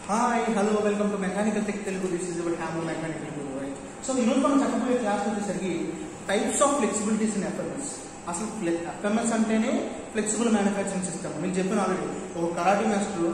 Hi hello welcome to mechanical tech Telugu this is your hammer mechanical Telugu right so ఈరోజు మనం చెప్పబోయే class వచ్చేసరికి types of flexibilities in FMS అసలు FMS అంటేనే flexible manufacturing system మీకు చెప్పిన ఆల్రెడీ ఒక కరాటీ మాస్టర్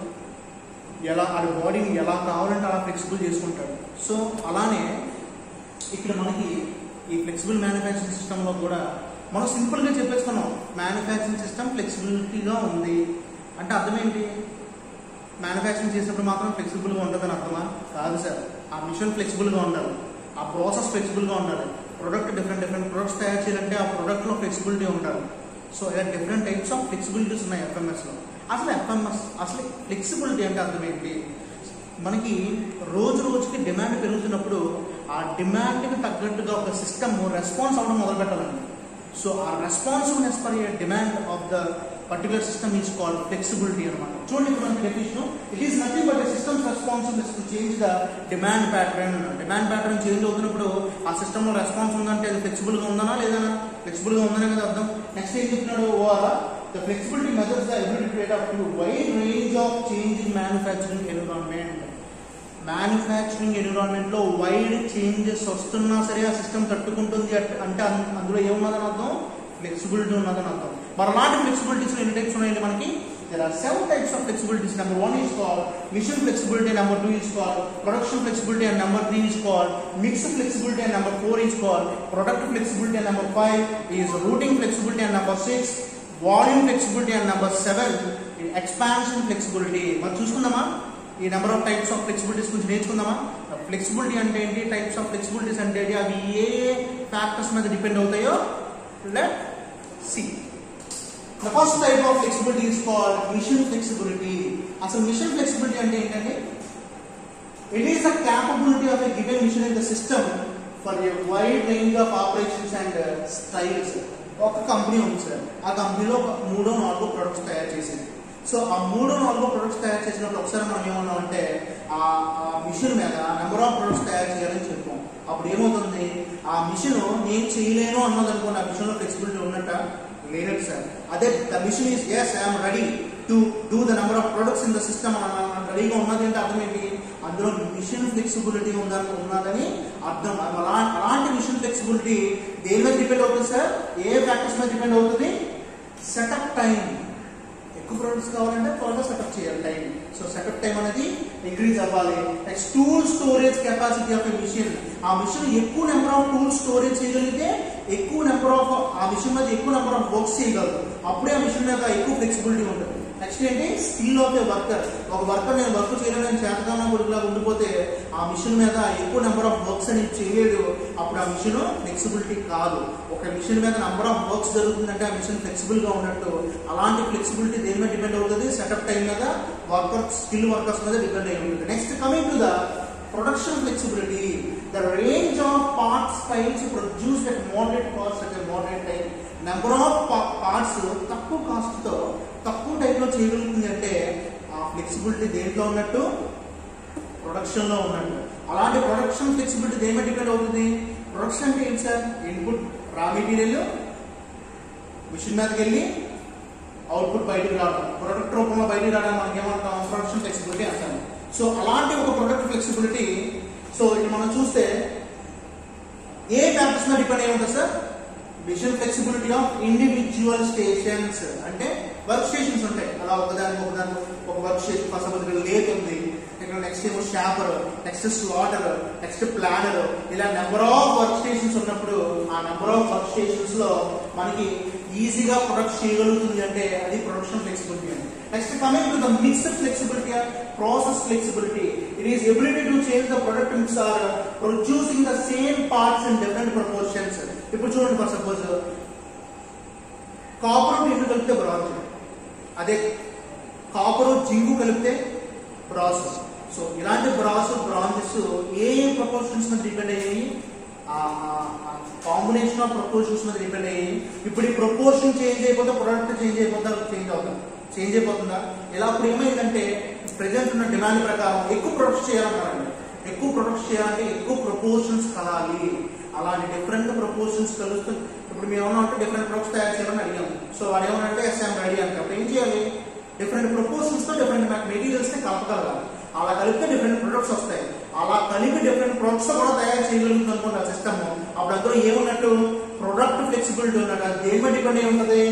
ఎలా ఆడి బాడీని ఎలా కావాలంటే అలా ఫ్లెక్సిబుల్ చేసుకుంటాడు సో అలానే ఇక్కడ మనకి ఈ ఫ్లెక్సిబుల్ మ్యానుఫ్యాక్చరింగ్ సిస్టంలో కూడా మనం సింపుల్గా చెప్పేసుకున్నాం మ్యానుఫ్యాక్చరింగ్ సిస్టమ్ ఫ్లెక్సిబిలిటీగా ఉంది అంటే అర్థం ఏంటి మ్యానుఫ్యాక్చరింగ్ చేసినప్పుడు మాత్రం ఫ్లెక్సిబుల్గా ఉంటుందని అర్థమా కాదు సార్ ఆ మిషన్ ఫ్లెక్సిబుల్గా ఉండాలి ఆ ప్రాసెస్ ఫ్లెక్సిబుల్గా ఉండాలి ప్రొడక్ట్ డిఫరెంట్ డిఫరెంట్ ప్రొడక్ట్స్ తయారు చేయాలంటే ఆ ప్రొడక్ట్లో ఫ్లెక్సిబిలిటీ ఉండాలి సో ఇలా డిఫరెంట్ టైప్స్ ఆఫ్ ఫ్లెక్సిబిలిటీస్ ఉన్నాయి ఎఫ్ఎంఎస్లో అసలు ఎఫ్ఎంఎస్ అసలు ఫ్లెక్సిబిలిటీ అంటే అర్థం ఏంటి మనకి రోజు రోజుకి డిమాండ్ పెరుగుతున్నప్పుడు ఆ డిమాండ్కి తగ్గట్టుగా ఒక సిస్టమ్ రెస్పాన్స్ అవ్వడం మొదలు పెట్టాలండి సో ఆ responsiveness for a demand of the particular system is called flexibility అనమాట చూడండి ఇప్పుడు మనకి definition it is nothing but systems responsibility to change the demand pattern demand pattern change అవుతున్నప్పుడు ఆ సిస్టంలో రెస్పాన్స్ ఉందంటే అది ఫ్లెక్సిబుల్గా ఉందనా లేదా ఫ్లెక్సిబుల్గా ఉందనే కదా అర్థం నెక్స్ట్ ఏం చెప్తున్నాడు or the flexibility methods the ability create up to wide range of change in manufacturing environment manufacturing ఎన్విరాన్మెంట్లో వైడ్ చేంజెస్ వస్తున్నా సరే ఆ సిస్టమ్ తట్టుకుంటుంది అట్- అంటే అన్- అందులో ఏమున్నదని అర్థం ఫ్లెక్సిబిలిటీ ఉన్నదని అర్థం మరి అలాంటి ఫ్లెక్సిబిలిటీస్ ఎన్ని టైప్స్ ఉన్నాయండి మనకి there are seven types of flexibilities number one is called mission flexibility number two is called production flexibility and number three is called mixed flexibility and number four is called product flexibility and number five is routing flexibility and number six volume flexibility and number seven expansion flexibility మరి చూసుకుందామా ఈ number of types of flexibilities గురించి నేర్చుకుందామా flexibility అంటే ఏంటి types of flexibilities అంటే ఏంటి అవి ఏ ఫ్యాక్టర్స్ మీద డిపెండ్ అవుతాయో let see the first type of flexibility is called machine flexibility అసలు మిషన్ ఫ్లెక్సిబిలిటీ అంటే ఏంటంటే it is the capability of a given machine in the system for a wide range of operations and styles ఒక company ఉంది sir ఆ కంపెనీలో ఒక మూడో నాలుగో ప్రొడక్ట్స్ తయారు చేసింది సో ఆ మూడో నాలుగో ప్రొడక్ట్స్ తయారు చేసినప్పుడు ఒకసారి మనం ఏమన్నాం అంటే ఆ మిషన్ మీద నెంబర్ ఆఫ్ ప్రొడక్ట్స్ తయారు చేయాలని చెప్పాం అప్పుడు ఏమవుతుంది ఆ మిషన్ నేను చేయలేను అన్నది అనుకోండి ఆ మిషన్లో ఫ్లెక్సిబిలిటీ ఉన్నట్ట లేనట్టు సార్ అదే the machine is yes I'm ready to do the number of products in the system రెడీగా ఉన్నది అంటే అర్థం ఏంటి అందులో మిషన్ ఫ్లెక్సిబిలిటీ ఉందని ఉన్నదని అర్థం అలా అలాంటి మిషన్ ఫ్లెక్సిబిలిటీ దేని మీద డిపెండ్ అవుతుంది సార్ ఏ ఫ్యాక్టర్స్ మీద డిపెండ్ అవుతుంది సెటప్ టైం ఎక్కువ ప్రొడక్ట్స్ కావాలంటే త్వరగా సెటప్ చేయాలి టైం సో సెటప్ టైం అనేది ఇంక్రీజ్ అవ్వాలి next tool storage capacity of a machine ఆ మిషన్ ఎక్కువ నెంబర్ ఆఫ్ టూల్ స్టోరేజ్ చేయగలిగితే ఎక్కువ నెంబర్ ఆఫ్ ఆ మిషన్ మీద ఎక్కువ నెంబర్ ఆఫ్ వర్క్స్ చేయగలరు అప్పుడే ఆ మిషన్ మీద ఎక్కువ ఫ్లెక్సిబిలిటీ ఉంటుంది నెక్స్ట్ ఏంటి స్కిల్ ఆఫ్ ఏ వర్కర్ ఒక వర్కర్ నేను వర్క్ చేయడం నేను చేతకాలం కొడుకులా ఉండిపోతే ఆ మిషన్ మీద ఎక్కువ నెంబర్ ఆఫ్ వర్క్స్ అనేది చేయలేడు అప్పుడు ఆ మిషన్ ఫ్లెక్సిబిలిటీ కాదు ఒక మిషన్ మీద నెంబర్ ఆఫ్ వర్క్స్ జరుగుతుందంటే ఆ మిషన్ ఫ్లెక్సిబుల్ గా ఉన్నట్టు అలాంటి ఫ్లెక్సిబిలిటీ దేని మీద డిపెండ్ అవుతుంది సెటప్ టైం మీద వర్కర్ స్కిల్ వర్కర్స్ మీద డిపెండ్ అయి ఉంటుంది next coming to the production flexibility the range of parts styles produced at moderate cost at moderate time number of parts తక్కువ కాస్ట్ తో తక్కువ టైంలో చేయగలుగుతుంది అంటే ఆ ఫ్లెక్సిబిలిటీ దేంట్లో ఉన్నట్టు ప్రొడక్షన్ లో ఉన్నట్టు అలాంటి ప్రొడక్షన్ ఫ్లెక్సిబిలిటీ దేని మీద డిపెండ్ అవుతుంది ప్రొడక్షన్ అంటే ఏంటి sir input raw material machine మీదకి వెళ్ళి అవుట్పుట్ బయటకు రావడం ప్రొడక్ట్ రూపంలో బయటకు రావడం మనకి ఏమంటాం ప్రొడక్షన్ ఫ్లెక్సిబిలిటీ అంటాం సో అలాంటి ఒక ప్రొడక్ట్ ఫ్లెక్సిబిలిటీ సో ఇది మనం చూస్తే ఏ ఫ్యాక్టర్స్ మీద డిపెండ్ అయి ఉంటుంది sir machine flexibility of individual stations అంటే వర్క్ స్టేషన్స్ ఉంటాయి అలా ఒకదానికి ఒకదానికి ఒక work station first suppose lathe ఉంది ఇక్కడ నెక్స్ట్ ఏమో shaper next slotter next planer ఇలా నెంబర్ ఆఫ్ వర్క్ స్టేషన్స్ ఉన్నప్పుడు ఆ నెంబర్ ఆఫ్ వర్క్ స్టేషన్స్ లో మనకి ఈజీగా ప్రొడక్ట్ చేయగలుగుతుంది అంటే అది ప్రొడక్షన్ ఫ్లెక్సిబిలిటీ అని next coming to the mixed flexibility process flexibility it is ability to change the product mix or producing the same parts in different proportions ఇప్పుడు చూడండి for suppose copper tin కలిపితే bronze అదే copper zinc కలిపితే brass so ఇలాంటి brass bronzes ఏ ఏ proportions మీద depend అయ్యాయి కాంబినేషన్ ఆఫ్ ప్రపోర్షన్స్ మీద డిపెండ్ అయ్యాయి ఇప్పుడు ఈ ప్రపోర్షన్ చేంజ్ అయిపోతే ప్రొడక్ట్ చేంజ్ అయిపోతే చేంజ్ అవుతుంది చేంజ్ అయిపోతుందా ఇలా అప్పుడు ఏమైందంటే ప్రజెంట్ ఉన్న డిమాండ్ ప్రకారం ఎక్కువ ప్రొడక్ట్స్ చేయాలన్నారండి ఎక్కువ ప్రొడక్ట్స్ చేయాలంటే ఎక్కువ ప్రపోర్షన్స్ కలాలి అలాంటి డిఫరెంట్ ప్రపోర్షన్స్ కలుస్తూ ఇప్పుడు మేము ఏమన్నా అంటే డిఫరెంట్ ప్రొడక్ట్స్ తయారు చేయాలని అడిగాము సో వాడు ఏమన్నా అంటే ఎస్ఎం రెడీ అంటే అప్పుడు ఏం చేయాలి డిఫరెంట్ ప్రపోర్షన్స్ తో డిఫరెంట్ మెటీరియల్స్ ని కలపగలగాలి అలా కలిపితే డిఫరెంట్ ప్రొడక్ట్స్ వస్తాయి అలా కలిపి డిఫరెంట్ ప్రొడక్ట్స్ కూడా తయారు చేయగలుగుతుంది అనుకోండి ఆ సిస్టమ్ అప్పుడు అందులో ఏమున్నట్టు ప్రొడక్ట్ ఫ్లెక్సిబిలిటీ ఉన్నట్టు అది దేని మీద డిపెండ్ అయి ఉంటుంది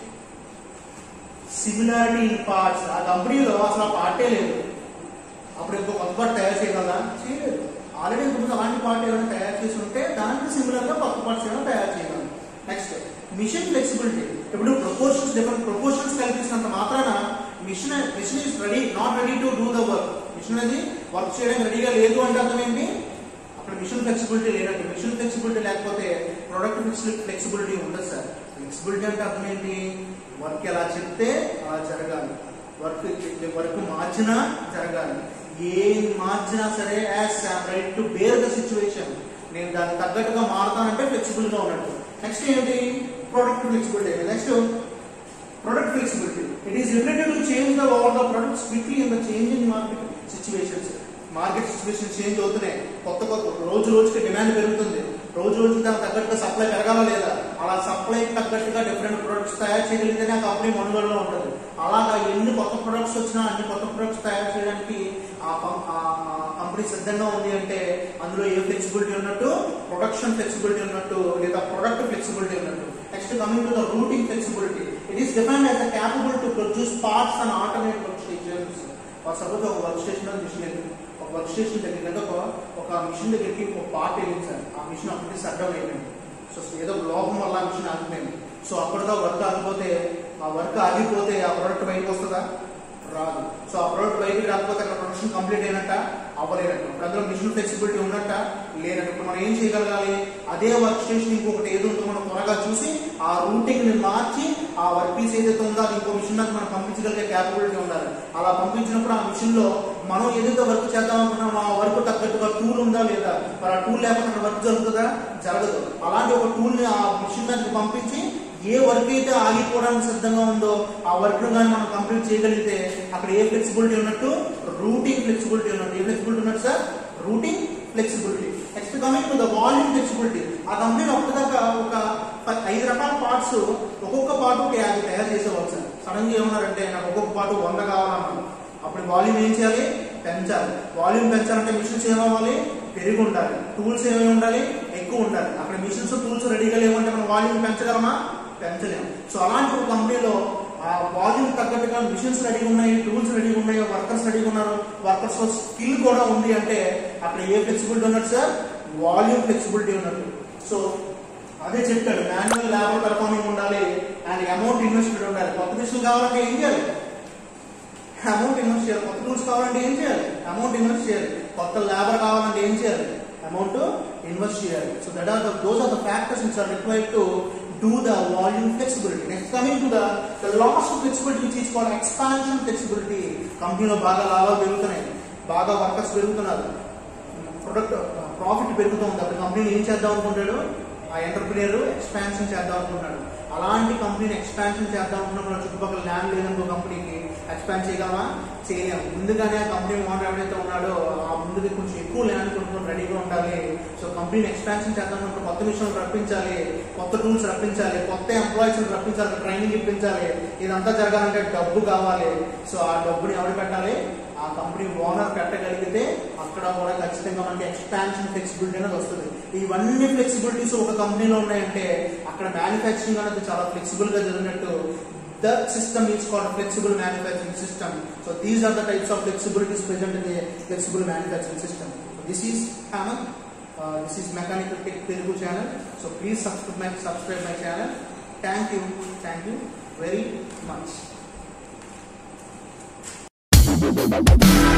సిమిలారిటీ ఇన్ పార్ట్స్ ఆ కంపెనీలో అసలు ఆ పార్టే లేదు అప్పుడు ఇంకో కొత్త పార్ట్ తయారు చేయగలరా చేయలేదు ఆల్రెడీ ఇంకొక అలాంటి పార్ట్ ఏమైనా తయారు చేసి ఉంటే దానికి సిమిలర్ గా కొత్త పార్ట్స్ ఏమైనా తయారు చేయగలరు నెక్స్ట్ మిషన్ ఫ్లెక్సిబిలిటీ ఇప్పుడు ప్రపోర్షన్స్ డిఫరెంట్ ప్రపోర్షన్స్ కల్పించినంత మాత్రాన machine machine is ready not ready to do the work machine అనేది వర్క్ చేయడానికి రెడీగా లేదు అంటే అర్థం ఏంటి అక్కడ మిషన్ ఫ్లెక్సిబిలిటీ లేనట్టు మిషన్ ఫ్లెక్సిబిలిటీ లేకపోతే ప్రొడక్ట్ ఫ్లెక్సిబిలిటీ ఉండదు సార్ ఫ్లెక్సిబిలిటీ అంటే అర్థం ఏంటి వర్క్ ఎలా చెప్తే అలా జరగాలి వర్క్ వర్క్ మార్చినా జరగాలి ఏం మార్చినా సరే as right to bear the situation నేను దానికి తగ్గట్టుగా మారుతానంటే ఫ్లెక్సిబుల్ గా ఉన్నట్టు నెక్స్ట్ ఏంటి product flexibility next product flexibility. It is ability to change the over the products quickly in the changing market situations. Market situation change అవుతున్నాయి కొత్త కొత్త రోజు రోజుకి డిమాండ్ పెరుగుతుంది రోజు రోజుకి దానికి తగ్గట్టుగా సప్లై పెరగాల లేదా అలా సప్లై తగ్గట్టుగా డిఫరెంట్ ప్రొడక్ట్స్ తయారు చేయగలిగితేనే ఆ కంపెనీ మనుగడలో ఉంటుంది అలాగా ఎన్ని కొత్త ప్రొడక్ట్స్ వచ్చినా అన్ని కొత్త ప్రొడక్ట్స్ తయారు చేయడానికి ఆ కం- ఆ కంపెనీ సిద్ధంగా ఉంది అంటే అందులో ఏ ఫ్లెక్సిబిలిటీ ఉన్నట్టు ప్రొడక్షన్ ఫ్లెక్సిబిలిటీ ఉన్నట్టు లేదా ప్రొడక్ట్ ఫ్లెక్సిబిలిటీ ఉన్నట్టు next coming to the routing flexibility it is define as a capable to produce parts and automate work stations suppose ఒక వర్క్ స్టేషన్ మిషన్ దగ్గర ఒక వర్క్ స్టేషన్ దగ్గర అంటే ఒక ఒక మిషన్ దగ్గరికి ఒక పార్ట్ వెళ్ళింది సార్ ఆ మిషన్ అప్పటికి సడ్డం అయిపోయింది సో ఏదో ఒక లోపం వల్ల ఆ మిషన్ ఆగిపోయింది సో అప్పటిదా వర్క్ ఆగిపోతే ఆ వర్క్ ఆగిపోతే ఆ ప్రోడక్ట్ బయటకు వస్తుందా రాదు సో ఆ ప్రోడక్ట్ బయటికి రాకపోతే అక్కడ ప్రొడక్షన్ కంప్లీట్ అయినట్ట అవ్వలేనట్టు ఇప్పుడు అందులో మిషన్ ఫ్లెక్సిబిలిటీ ఉన్నట్ట లేనట్టు ఇప్పుడు మనం ఏం చేయగలగాలి అదే వర్క్ స్టేషన్ ఇంకొకటి ఏదో ఉందో మనం త్వరగా చూసి ఆ రూటింగ్ ని మార్చి ఆ వర్క్ పీస్ ఏదైతే ఉందో అది ఇంకో మిషన్ దాకా మనం పంపించగలిగే క్యాపబిలిటీ ఉండాలి అలా పంపించినప్పుడు ఆ మిషన్ లో మనం ఏదైతే వర్క్ చేద్దాం అనుకున్నామో ఆ వర్క్ తగ్గట్టుగా టూల్ ఉందా లేదా మరి ఆ టూల్ లేకపోతే అక్కడ వర్క్ జరుగుతుందా జరగదు అలాంటి ఒక టూల్ ని ఆ మిషన్ మీదకి పంపించి ఏ వర్క్ అయితే ఆగిపోవడానికి సిద్ధంగా ఉందో ఆ వర్క్ ను కానీ మనం కంప్లీట్ చేయగలిగితే అక్కడ ఏ ఫ్లెక్సిబిలిటీ ఉన్నట్టు రూటింగ్ ఫ్లెక్సిబిలిటీ ఉన్నట్టు ఏ ఫ్లెక్సిబిలిటీ ఉన్నట్టు sir routing flexibility next coming to the volume flexibility ఆ కంపెనీ ఒక్కదాకా ఒక ప- ఐదు రకాల పార్ట్స్ ఒక్కొక్క పార్ట్ ఒక యాభై తయారు చేసేవాళ్ళు సార్ సడన్ గా ఏమన్నారంటే నాకు ఒక్కొక్క పార్ట్ వంద కావాలన్నాను అప్పుడు వాల్యూమ్ ఏం చేయాలి పెంచాలి వాల్యూమ్ పెంచాలంటే మిషన్స్ ఏమవ్వాలి పెరిగి ఉండాలి టూల్స్ ఏమేమి ఉండాలి ఎక్కువ ఉండాలి అక్కడ మిషన్స్ టూల్స్ రెడీగా లేవంటే మనం వాల్యూమ్ పెంచగలమా పెంచలేము సో అలాంటి ఒక కంపెనీలో ఆ వాల్యూమ్ తగ్గట్టుగా మిషన్స్ రెడీగా ఉన్నాయి టూల్స్ రెడీగా ఉన్నాయి వర్కర్స్ రెడీగా ఉన్నారు వర్కర్స్ లో స్కిల్ కూడా ఉంది అంటే అక్కడ ఏ ఫ్లెక్సిబిలిటీ ఉన్నట్టు సార్ వాల్యూమ్ ఫ్లెక్సిబిలిటీ ఉన్నట్టు సో అదే చెప్తాడు మాన్యువల్ లేబర్ పెర్ఫార్మింగ్ ఉండాలి అండ్ అమౌంట్ ఇన్వెస్టెడ్ ఉండాలి కొత్త మిషన్ కావాలంటే ఏం చేయాలి అమౌంట్ ఇన్వెస్ట్ చేయాలి కొత్త టూల్స్ కావాలంటే ఏం చేయాలి అమౌంట్ ఇన్వెస్ట్ చేయాలి కొత్త లేబర్ కావాలంటే ఏం చేయాలి అమౌంట్ ఇన్వెస్ట్ చేయాలి so that are the those are the factors which are required to do the volume flexibility next coming to the the last flexibility which is called expansion flexibility కంపెనీలో బాగా లాభాలు పెరుగుతున్నాయి బాగా workers పెరుగుతున్నారు product profit పెరుగుతుంది అప్పుడు company ఏం చేద్దాం అనుకుంటాడు ఆ ఎంటర్ప్రినర్ ఎక్స్పాన్షన్ చేద్దాం అనుకుంటున్నాడు అలాంటి కంపెనీని ఎక్స్పాన్షన్ చేద్దాం అనుకున్నప్పుడు చుట్టుపక్కల ల్యాండ్ లేదనుకో కంపెనీకి ఎక్స్పాండ్ చేయగలమా చేయలేము ముందుగానే ఆ కంపెనీ ఓనర్ ఎవరైతే ఉన్నాడో ఆ ముందుకి కొంచెం ఎక్కువ ల్యాండ్ కొనుక్కొని రెడీగా ఉండాలి సో కంపెనీని ఎక్స్పాన్షన్ చేద్దాం అనుకుంటే కొత్త మిషన్లు రప్పించాలి కొత్త టూల్స్ రప్పించాలి కొత్త ఎంప్లాయీస్ రప్పించాలి ట్రైనింగ్ ఇప్పించాలి ఇదంతా జరగాలంటే డబ్బు కావాలి సో ఆ డబ్బుని ఎవరు పెట్టాలి ఆ కంపెనీ ఓనర్ పెట్టగలిగితే అక్కడ కూడా ఖచ్చితంగా మనకి ఎక్స్పాన్షన్ ఫ్లెక్సిబిలిటీ అనేది వస్తుంది ఇవన్నీ ఫ్లెక్సిబిలిటీస్ ఒక కంపెనీలో ఉన్నాయంటే అక్కడ మ్యానుఫ్యాక్చరింగ్ అనేది చాలా ఫ్లెక్సిబుల్ గా జరిగినట్టు the system is called flexible manufacturing system so these are the types of flexibilities present in the flexible manufacturing system this is hammer this is mechanical tech Telugu channel so please subscribe my subscribe my channel thank you thank you very much